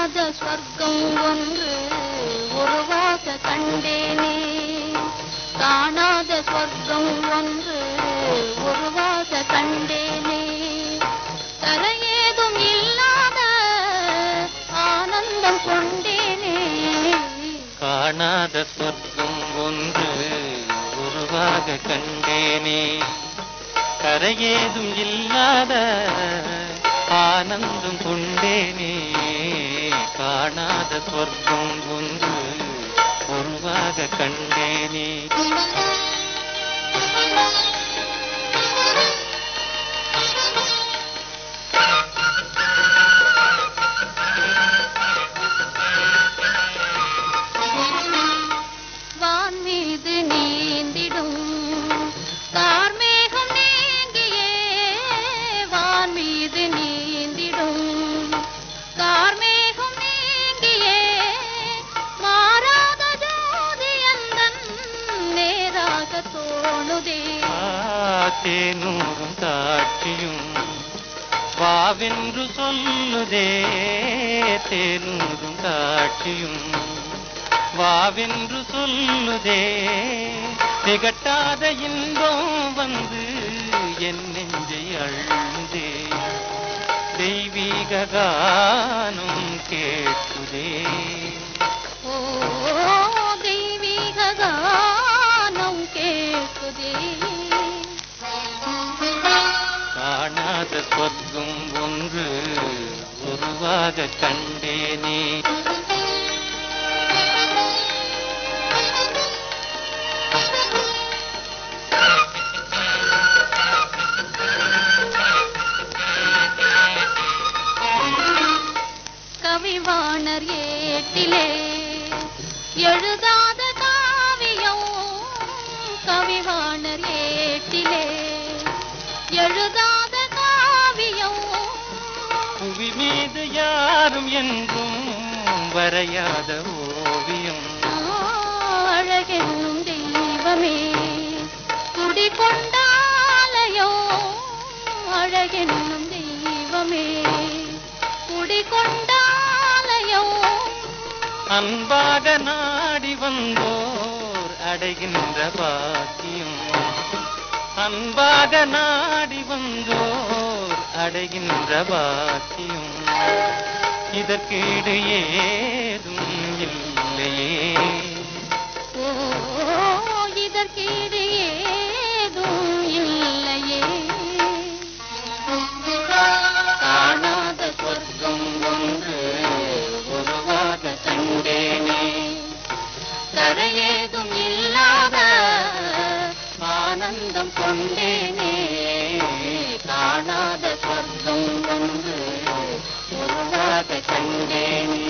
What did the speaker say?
காணாத சொர்க்கம் ஒன்று உருவாக கண்டேனே காணாத சொர்க்கம் ஒன்று உருவாக கண்டேனே தரையேதும் இல்லாத ஆனந்தம் கொண்டேனே காணாத சொர்க்கம் ஒன்று உருவாக கண்டேனே கரையேதும் இல்லாத ஆனந்தம் கொண்டேனே காணாத சொர்க்கம் ஒன்று உருவாக கண்டேனே வான் மீது நீந்திடும் கார்மேகம் நீங்கியே வான் மீது நீந்திடும் கார்மேகம் நீங்கியே மாறாத ஜோதி அந்தன் நேராக தோணுதே தேனூரும் காட்சியும் வாவென்று சொல்லுதே தேனூரும் காட்சியும் வாவென்று சொல்லுதே திகட்டாத இன்பம் வந்து என் நெஞ்சை அழுதே தெய்வீக கானம் கேட்குதே ஓ தெய்வீக கானம் கேட்குதே காணாத சொர்க்கம் ஒன்று உருவாக கண்டேனே கவிவாணர் ஏட்டிலே எழுதாத காவியம் கவிவாணர் ஏட்டிலே எழுதாத காவியம் புவி மீது யாரும் என்றும் வரையாத ஓவியம் அழகென்னும் தெய்வமே குடிகொண்டாலயோ அழகென்னும் தெய்வமே குடிகொண்டாலயோ அன்பாக நாடி வந்தோர் அடைகின்ற பாக்கியம் அன்பாக நாடி வந்தோர் அடைகின்ற பாக்கியம் இதற்கீடு ஏதும் இல்லையே ஓ இதற்கீடு ஏதும் இல்லையே காணாத சொர்க்கம் ஒன்று உருவாக கண்டேனே கரையேதும் இல்லாத ஆனந்தம் கொண்டேனே காணாத சொர்க்கம் ஒன்று உருவாக கண்டேனே